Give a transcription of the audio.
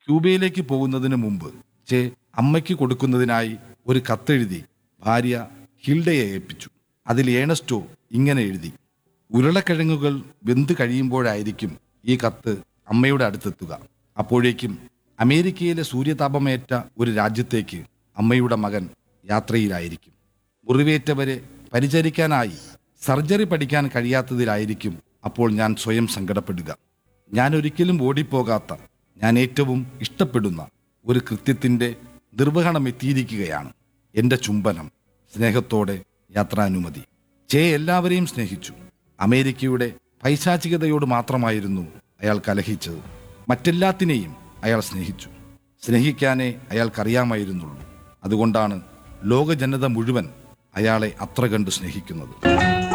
ക്യൂബയിലേക്ക് പോകുന്നതിന് മുമ്പ് ചെ അമ്മയ്ക്ക് കൊടുക്കുന്നതിനായി ഒരു കത്തെഴുതി ഭാര്യ ഹിൽഡയെ ഏൽപ്പിച്ചു അതിൽ ഏണസ്റ്റോ ഇങ്ങനെ എഴുതി ഉരുളക്കിഴങ്ങുകൾ വെന്ത് കഴിയുമ്പോഴായിരിക്കും ഈ കത്ത് അമ്മയുടെ അടുത്തെത്തുക അപ്പോഴേക്കും അമേരിക്കയിലെ സൂര്യതാപമേറ്റ ഒരു രാജ്യത്തേക്ക് അമ്മയുടെ മകൻ യാത്രയിലായിരിക്കും മുറിവേറ്റവരെ പരിചരിക്കാനായി സർജറി പഠിക്കാൻ കഴിയാത്തതിലായിരിക്കും അപ്പോൾ ഞാൻ സ്വയം സങ്കടപ്പെടുക ഞാൻ ഒരിക്കലും ഓടിപ്പോകാത്ത ഞാൻ ഏറ്റവും ഇഷ്ടപ്പെടുന്ന ഒരു കൃത്യത്തിൻ്റെ നിർവഹണം എത്തിയിരിക്കുകയാണ് എൻ്റെ ചുംബനം സ്നേഹത്തോടെ യാത്രാനുമതി ചേ എല്ലാവരെയും സ്നേഹിച്ചു അമേരിക്കയുടെ പൈശാചികതയോട് മാത്രമായിരുന്നു അയാൾ കലഹിച്ചത് മറ്റെല്ലാത്തിനെയും അയാൾ സ്നേഹിച്ചു സ്നേഹിക്കാനേ അയാൾക്കറിയാമായിരുന്നുള്ളൂ അതുകൊണ്ടാണ് ലോക ജനത മുഴുവൻ അയാളെ അത്ര കണ്ട് സ്നേഹിക്കുന്നത്